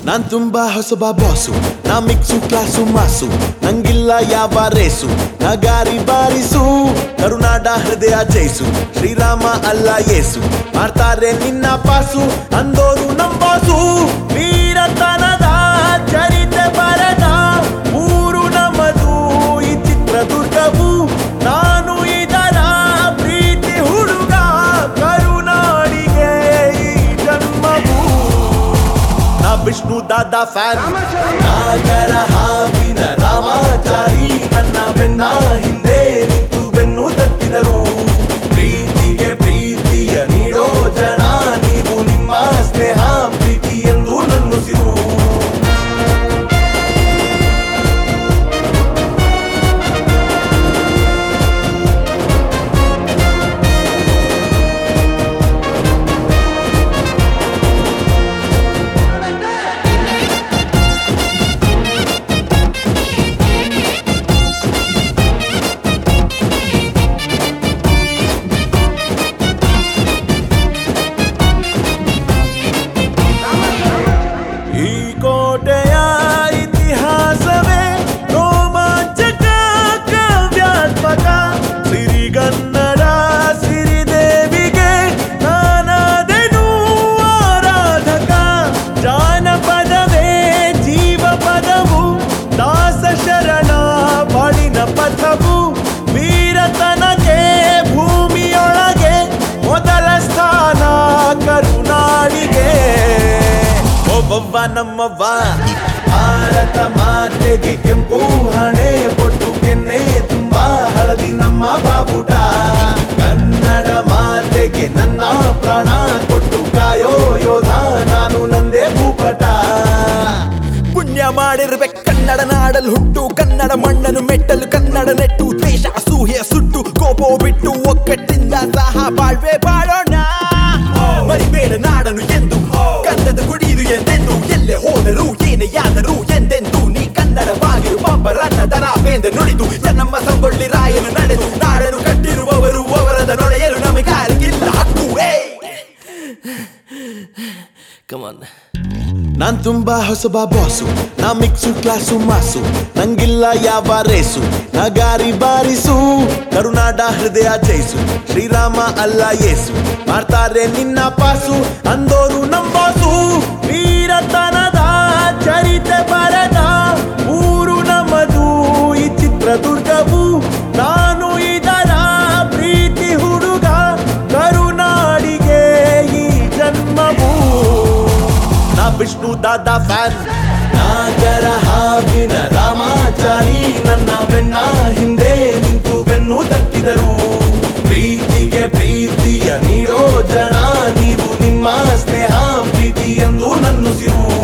ನಾನ್ ತುಂಬಾ ಹೊಸಬ ಬಾಸು ನಾ ಮಿಕ್ಸು ಕ್ಲಾಸು ಮಾಸು ನಂಗಿಲ್ಲ ಯಾವ ರೇಸು ನಾ ಗಾರಿ ಬಾರಿಸು ಕರುನಾಡ ಹೃದಯ ಜಯಿಸು ಶ್ರೀರಾಮ ಅಲ್ಲ ಯೇಸು ಮಾಡ್ತಾರೆ ನಿನ್ನ ಪಾಸು ಅಂದೋರು ನಂಬಾಸು ವೀರತನದ ಚರಿತೆ ಬರದ ಊರು ನಮ್ಮದು ಈ ಚಿತ್ರದುರ್ಗವು ನಾನು ಇದರ ಪ್ರೀತಿ ಹುಡುಗ ಕರುನಾಡಿಗೆ ಈ ಜನ್ಮವು ನಾ ವಿಷ್ಣು ದಾದಾ ಫ್ಯಾನ್ ನಾಗರ ಹಾವಿನ ರಾಮಾಚಾರಿ ನನ್ನ ಬೆನ್ನ ಹಿಂದೆ ನಿಂತು ಬೆನ್ನು ತಟ್ಟಿದರು ಪ್ರೀತಿಗೆ ಪ್ರೀತಿಯ ನೀಡೋ ಜನ ನೀವು ನಿಮ್ಮ ಸ್ನೇಹ ಪ್ರೀತಿ ಎಂದು ನನ್ನುಸಿರು ಈ ಕೋಟೆಯ ಇತಿಹಾಸವೇ ರೋಮಾಂಚಕ ಕಾವ್ಯಾತ್ಮಕ ಸಿರಿಗನ್ನಡ ಸಿರಿದೇವಿಗೆ ನಾನಾದೆನು ಆರಾಧಕ ಜಾನಪದವೇ ಜೀವ ಪದವು ದಾಸ ಶರಣ ಬಾಳಿನ ಪಥವು ವೀರತನಕ್ಕೆ ಭೂಮಿಯೊಳಗೆ ಮೊದಲ ಸ್ಥಾನ ಕರುನಾಡಿಗೆ ಒಬ್ಬೊಬ್ಬ ನಮ್ಮವ್ವ ಭಾರತ ಮಾತೆಗೆ ಕೆಂಪು ಹಣೆ ಕೊಟ್ಟು ಕೆನ್ನೆ ತುಂಬಾ ಹಳದಿ ನಮ್ಮ ಬಾಬುಟ ಕನ್ನಡ ಮಾತೆಗೆ ನನ್ನ ಪ್ರಾಣ ಕೊಟ್ಟು ಕಾಯೋ ಯೋಧ ನಾನು ನಂದೇ ಭೂಪಟ ಪುಣ್ಯ ಮಾಡಿರ್ಬೇಕು ಕನ್ನಡ ನಾಡಲ್ ಹುಟ್ಟು ಕನ್ನಡ ಮಣ್ಣನ್ನು ಮೆಟ್ಟಲು ಕನ್ನಡ ನೆಟ್ಟು ದ್ವೇಷ ಅಸೂಹೆ ಸುಟ್ಟು ಕೋಪ ಬಿಟ್ಟು ಒಕ್ಕಟ್ಟಿಂದ ಸಹ ಬಾಳ್ವೆ ಬಾಳೋಣ ಮರಿಬೇಡ ನಾಡನು ಎಂದು ಕನ್ನಡ ಕುಡಿಯುದು ಎಂದೆಂದು ಎಲ್ಲೇ ಹೋದರು ಏನೇ ಯಾದರು ಎಂದೆಂದು ನೀ ಕನ್ನಡವಾಗಿರು ಪಾಪರನ್ನದನ ಬೇಂದ ನುಡಿದು ಚೆನ್ನಮ್ಮ ಸಂಗೊಳ್ಳಿ ರಾಯನು ನಡೆದು ನಾಡನು ಕಟ್ಟಿರುವವರು ಅವರದ ನೊಡೆಯಲು ನಮಗಾರಿಗಿಲ್ಲ ಹಕ್ಕು ಕಮಾನ್ ನಾನ್ ತುಂಬಾ ಹೊಸಬ ಬಾಸು ನಾ ಮಿಕ್ಸು ಕ್ಲಾಸು ಮಾಸು ನಂಗಿಲ್ಲ ಯಾವ ರೇಸು ನಾ ಗಾರಿ ಬಾರಿಸು ಕರುನಾಡ ಹೃದಯ ಜಯಿಸು ಶ್ರೀರಾಮ ಅಲ್ಲ ಯೇಸು ಮಾಡ್ತಾರೆ ನಿನ್ನ ಪಾಸು ಅಂದೋರು ನಂಬಾಸು ವೀರತನದ ಚರಿತೆ ಬರದ ಊರು ನಮ್ಮದು ಈ ಚಿತ್ರದುರ್ಗವು ನಾನು ಇದರ ಪ್ರೀತಿ ಹುಡುಗ ಕರುನಾಡಿಗೆ ಈ ಜನ್ಮವು ನಾ ವಿಷ್ಣು ದಾದಾ ಫ್ಯಾನ್ ನಾಗರ ಹಾವಿನ ರಾಮಾಚಾರಿ ನನ್ನ ಬೆನ್ನ ಹಿಂದೆ ನಿಂತು ಬೆನ್ನು ತಟ್ಟಿದರು ಪ್ರೀತಿಗೆ ಪ್ರೀತಿಯ ನೀಡೋ ಜನ ನೀವು ನಿಮ್ಮ ಸ್ನೇಹ ಪ್ರೀತಿ ಎಂದು ನನ್ನುಸಿರು